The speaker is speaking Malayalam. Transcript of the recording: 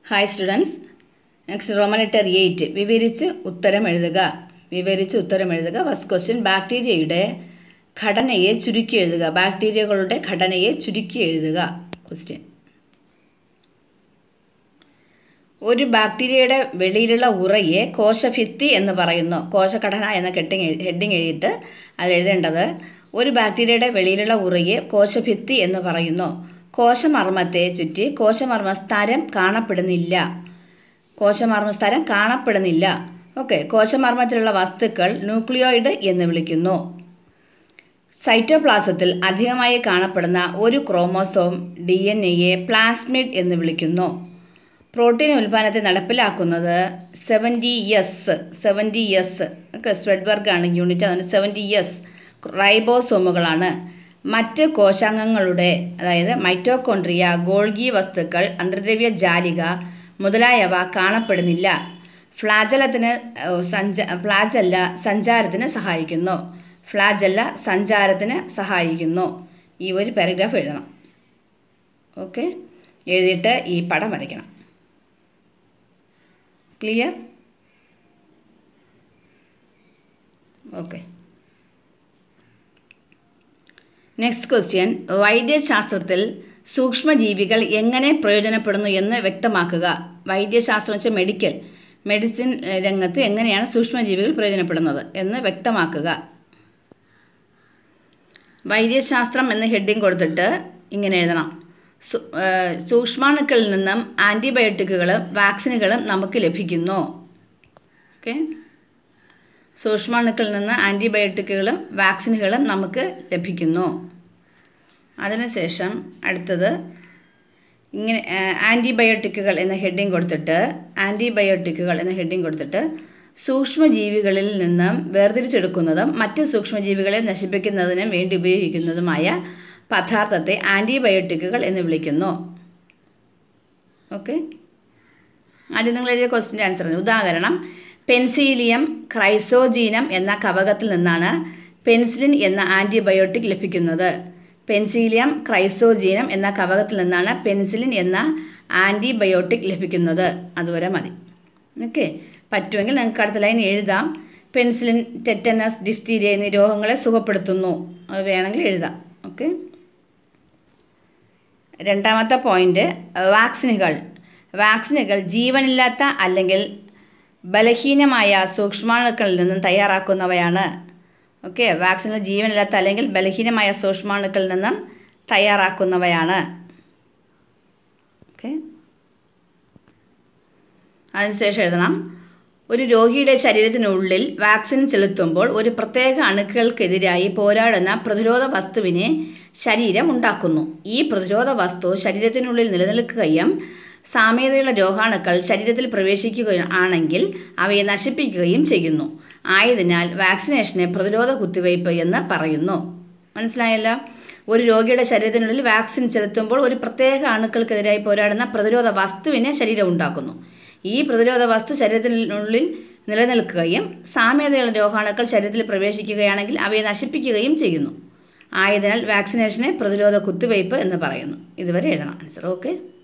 hi students next Roman letter eight വിവരിച്ച് ഉത്തരം എഴുതുക വിവരിച്ച് ഉത്തരം എഴുതുക ഫസ്റ്റ് ക്വസ്റ്റ്യൻ ബാക്ടീരിയയുടെ ഘടനയെ ചുരുക്കി എഴുതുക ബാക്ടീരിയകളുടെ ഘടനയെ ചുരുക്കി എഴുതുക ക്വസ്റ്റ്യൻ ഒരു ബാക്ടീരിയയുടെ വെളിയിലുള്ള ഉറയെ കോശഭിത്തി എന്ന് പറയുന്നു കോശഘടന എന്ന കെട്ടിങ് ഹെഡിങ് എഴുതിയിട്ട് അത് എഴുതേണ്ടത് ഒരു ബാക്ടീരിയയുടെ വെളിയിലുള്ള ഉറയെ കോശഭിത്തി എന്ന് പറയുന്നു കോശമർമ്മത്തെ ചുറ്റി കോശമർമ്മ സ്ഥരം കാണപ്പെടുന്നില്ല കോശമർമ്മ സ്ഥരം കാണപ്പെടുന്നില്ല ഓക്കെ കോശമർമ്മത്തിലുള്ള വസ്തുക്കൾ ന്യൂക്ലിയോയിഡ് എന്ന് വിളിക്കുന്നു സൈറ്റോപ്ലാസത്തിൽ അധികമായി കാണപ്പെടുന്ന ഒരു ക്രോമോസോം ഡി എൻ എയെ പ്ലാസ്മിഡ് എന്ന് വിളിക്കുന്നു പ്രോട്ടീൻ ഉൽപ്പാദനത്തെ നടപ്പിലാക്കുന്നത് സെവൻറ്റി എസ് സെവൻറ്റി എസ് ഒക്കെ സ്വെഡ്ബർഗ് ആണ് യൂണിറ്റ് അതുകൊണ്ട് സെവൻറ്റി എസ് റൈബോസോമുകളാണ് മറ്റ് കോശാംഗങ്ങളുടെ അതായത് മൈറ്റോകോൺട്രിയ ഗോൾഗി വസ്തുക്കൾ അന്തർദ്രവ്യ ജാലിക മുതലായവ കാണപ്പെടുന്നില്ല ഫ്ലാജലത്തിന് സഞ്ച ഫ്ലാജല്ല സഞ്ചാരത്തിന് സഹായിക്കുന്നു ഫ്ലാജല്ല സഞ്ചാരത്തിന് സഹായിക്കുന്നു ഈ ഒരു പാരഗ്രാഫ് എഴുതണം ഓക്കെ എഴുതിയിട്ട് ഈ പടം വരയ്ക്കണം ക്ലിയർ ഓക്കെ നെക്സ്റ്റ് ക്വസ്റ്റ്യൻ വൈദ്യശാസ്ത്രത്തിൽ സൂക്ഷ്മജീവികൾ എങ്ങനെ പ്രയോജനപ്പെടുന്നു എന്ന് വ്യക്തമാക്കുക വൈദ്യശാസ്ത്രം വെച്ചാൽ മെഡിക്കൽ മെഡിസിൻ രംഗത്ത് എങ്ങനെയാണ് സൂക്ഷ്മജീവികൾ പ്രയോജനപ്പെടുന്നത് എന്ന് വ്യക്തമാക്കുക വൈദ്യശാസ്ത്രം എന്ന ഹെഡിങ് കൊടുത്തിട്ട് ഇങ്ങനെ എഴുതണം സൂക്ഷ്മാണുക്കളിൽ നിന്നും ആൻറ്റിബയോട്ടിക്കുകളും വാക്സിനുകളും നമുക്ക് ലഭിക്കുന്നു ഓക്കെ സൂക്ഷ്മാണുക്കളിൽ നിന്ന് ആൻറ്റിബയോട്ടിക്കുകളും വാക്സിനുകളും നമുക്ക് ലഭിക്കുന്നു അതിനുശേഷം അടുത്തത് ഇങ്ങനെ ആൻറ്റിബയോട്ടിക്കുകൾ എന്ന ഹെഡിങ് കൊടുത്തിട്ട് ആൻറ്റിബയോട്ടിക്കുകൾ എന്ന ഹെഡിങ് കൊടുത്തിട്ട് സൂക്ഷ്മജീവികളിൽ നിന്നും വേർതിരിച്ചെടുക്കുന്നതും മറ്റ് സൂക്ഷ്മജീവികളെ നശിപ്പിക്കുന്നതിനും വേണ്ടി ഉപയോഗിക്കുന്നതുമായ പദാർത്ഥത്തെ ആൻറ്റിബയോട്ടിക്കുകൾ എന്ന് വിളിക്കുന്നു ഓക്കെ ആദ്യം നിങ്ങൾ എഴുതിയ ക്വസ്റ്റിൻ്റെ ആൻസർ ഉദാഹരണം പെൻസീലിയം ക്രൈസോജീനം എന്ന കവകത്തിൽ നിന്നാണ് പെൻസിലിൻ എന്ന ആൻറ്റിബയോട്ടിക് ലഭിക്കുന്നത് പെൻസീലിയം ക്രൈസോജീനം എന്ന കവകത്തിൽ നിന്നാണ് പെൻസിലിൻ എന്ന ആൻറ്റിബയോട്ടിക് ലഭിക്കുന്നത് അതുവരെ മതി ഓക്കെ പറ്റുമെങ്കിൽ നിങ്ങൾക്ക് അടുത്ത ലൈൻ എഴുതാം പെൻസിലിൻ ടെറ്റനസ് ഡിഫ്തീരിയ എന്നീ രോഗങ്ങളെ സുഖപ്പെടുത്തുന്നു അത് വേണമെങ്കിൽ എഴുതാം ഓക്കെ രണ്ടാമത്തെ പോയിന്റ് വാക്സിനുകൾ വാക്സിനുകൾ ജീവനില്ലാത്ത അല്ലെങ്കിൽ ബലഹീനമായ സൂക്ഷ്മാണുക്കളിൽ നിന്നും തയ്യാറാക്കുന്നവയാണ് ഓക്കെ വാക്സിനുകൾ ജീവനില്ലാത്ത അല്ലെങ്കിൽ ബലഹീനമായ സൂക്ഷ്മാണുക്കളിൽ നിന്നും തയ്യാറാക്കുന്നവയാണ് ഓക്കെ അതിനുശേഷം എഴുതണം ഒരു രോഗിയുടെ ശരീരത്തിനുള്ളിൽ വാക്സിൻ ചെലുത്തുമ്പോൾ ഒരു പ്രത്യേക അണുക്കൾക്കെതിരായി പോരാടുന്ന പ്രതിരോധ വസ്തുവിനെ ശരീരം ഉണ്ടാക്കുന്നു ഈ പ്രതിരോധ വസ്തു ശരീരത്തിനുള്ളിൽ നിലനിൽക്കുകയും സാമ്യതയുള്ള രോഗാണുക്കൾ ശരീരത്തിൽ പ്രവേശിക്കുകയാണെങ്കിൽ അവയെ നശിപ്പിക്കുകയും ചെയ്യുന്നു ആയതിനാൽ വാക്സിനേഷനെ പ്രതിരോധ കുത്തിവയ്പ് എന്ന് പറയുന്നു മനസ്സിലായല്ലോ ഒരു രോഗിയുടെ ശരീരത്തിനുള്ളിൽ വാക്സിൻ ചെലുത്തുമ്പോൾ ഒരു പ്രത്യേക അണുക്കൾക്കെതിരായി പോരാടുന്ന പ്രതിരോധ വസ്തുവിനെ ശരീരം ഉണ്ടാക്കുന്നു ഈ പ്രതിരോധ വസ്തു ശരീരത്തിനുള്ളിൽ നിലനിൽക്കുകയും സാമ്യതയുള്ള രോഗാണുക്കൾ ശരീരത്തിൽ പ്രവേശിക്കുകയാണെങ്കിൽ അവയെ നശിപ്പിക്കുകയും ചെയ്യുന്നു ആയതിനാൽ വാക്സിനേഷനെ പ്രതിരോധ കുത്തിവയ്പ് എന്ന് പറയുന്നു ഇതുവരെ എഴുതണം ആൻസർ ഓക്കെ